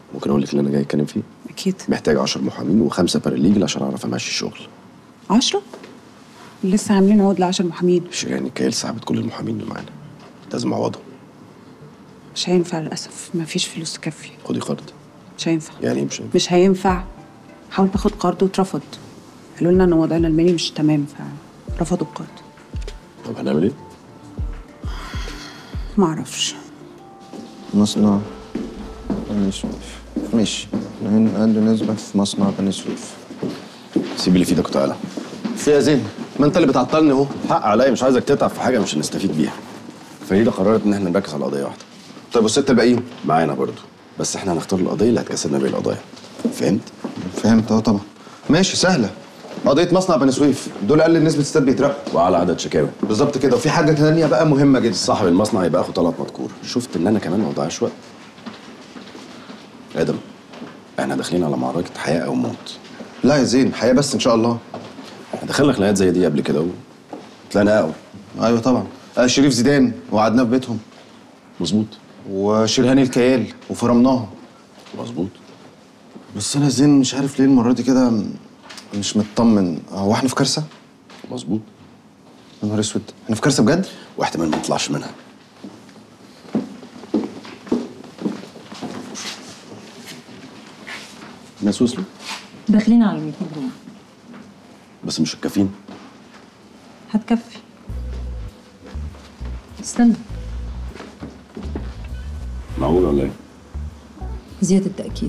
ممكن اقول لك اللي انا جاي اتكلم فيه اكيد محتاج 10 محامين وخمسه باراليجل عشان اعرف امشي الشغل عشرة لسه عاملين عقود لعشر محامين شيرين كايل سحبت كل المحامين اللي معانا لازم اعوضهم مش هينفع للاسف مفيش فلوس تكفي خدي قرض مش هينفع يعني إيه مش هينفع؟ مش هينفع حاولت باخد قرض واترفض قالوا لنا ان وضعنا المالي مش تمام فرفضوا القرض طب هنعمل ايه؟ معرفش مصنع بني سويف ماشي هنا عنده نسبة في مصنع بني سويف سيب اللي في ايدك وتعالى في يا زين ما انت اللي بتعطلني اهو حق عليا مش عايزك تتعب في حاجه مش هنستفيد بيها فريده قررت ان احنا نركز على قضيه واحده طيب والست الباقيين معانا برضو بس احنا هنختار القضيه اللي هتكسبنا باقي القضايا فهمت؟ فهمت اه طبعا ماشي سهلة قضية مصنع بني سويف دول اقل نسبة ستات بيترقوا وعلى عدد شكاوي بالظبط كده وفي حاجة تانية بقى مهمة جدا صاحب المصنع يبقى اخو طلعت مذكور شفت ان انا كمان ما بضيعش وقت ادم احنا داخلين على معركه حياه او موت لا يا زين حياة بس ان شاء الله احنا دخلنا خناقات زي دي قبل كده وطلعنا اقوى ايوه طبعا آه شريف زيدان وقعدناه في بيتهم مظبوط وشرهاني الكيال وفرمناها مظبوط بس انا يا زين مش عارف ليه المرة دي كده م- مش مطمن هو احنا في كارثة؟ مظبوط يا نهار اسود احنا في كارثة بجد؟ واحتمال ما نطلعش منها الناس وصلوا داخلين على الميتين جنيه بس مش الكافيين هتكفي استنى معقول ولا ايه؟ زيادة التأكيد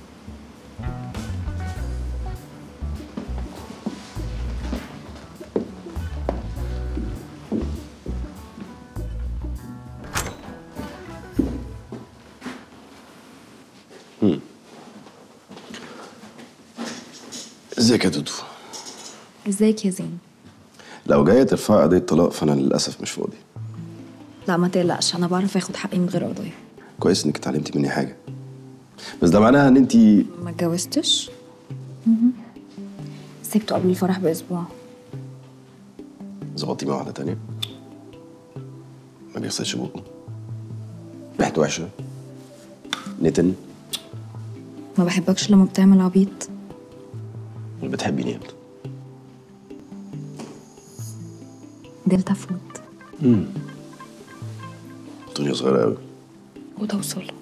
ازيك يا دودو ازيك يا زين لو جايه ترفع قضيه طلاق فانا للاسف مش فاضي لا ما تقلقش انا بعرف اخد حقي من غير قضايا كويس انك اتعلمتي مني حاجه بس ده معناها ان انت ما اتجوزتش سبته قبل الفرح باسبوع ظبطتي مع واحده تانية ما بيغسلش بقه ريحته وحشه نتن ما بحبكش لما بتعمل عبيط اللي بتحبيني امتى دلتا فود الدنيا صغيره قوي وتوصل